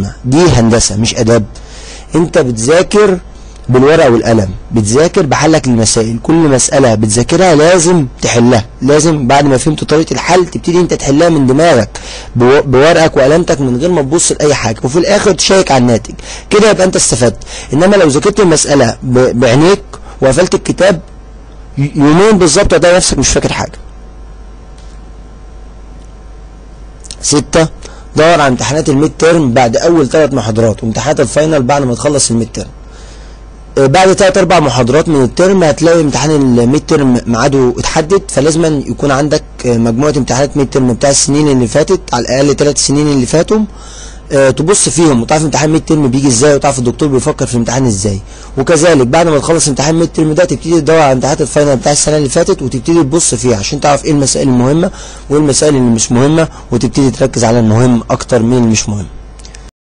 اسمع دي هندسة مش اداب انت بتذاكر بالورقة والقلم بتذاكر بحلك للمسائل كل مسألة بتذاكرها لازم تحلها لازم بعد ما فهمت طريقة الحل تبتدي انت تحلها من دماغك بو- بورقك وقلمتك من غير ما تبص لأي حاجة وفي الآخر تشيك على الناتج كده يبقى انت استفدت انما لو ذاكرت المسألة ب- بعينيك وقفلت الكتاب ي- يومين بالظبط هتلاقي نفسك مش فاكر حاجة ستة دور على امتحانات الميد تيرم بعد أول ثلاث محاضرات وامتحانات الفاينل بعد ما تخلص الميد تيرم آه، بعد ثلاث اربع محاضرات من الترم هتلاقي امتحان الميد ترم ميعاده اتحدد فلازم يكون عندك آه، مجموعه امتحانات ميد ترم بتاع السنين اللي فاتت على الاقل ثلاث سنين اللي فاتوا آه، تبص فيهم وتعرف امتحان ميد ترم بيجي ازاي وتعرف الدكتور بيفكر في الامتحان ازاي وكذلك بعد ما تخلص امتحان ميد ترم ده تبتدي تدور على امتحانات الفاينل بتاع السنه اللي فاتت وتبتدي تبص فيها عشان تعرف ايه المسائل المهمه وايه المسائل اللي مش مهمه وتبتدي تركز على المهم اكتر من اللي مش مهم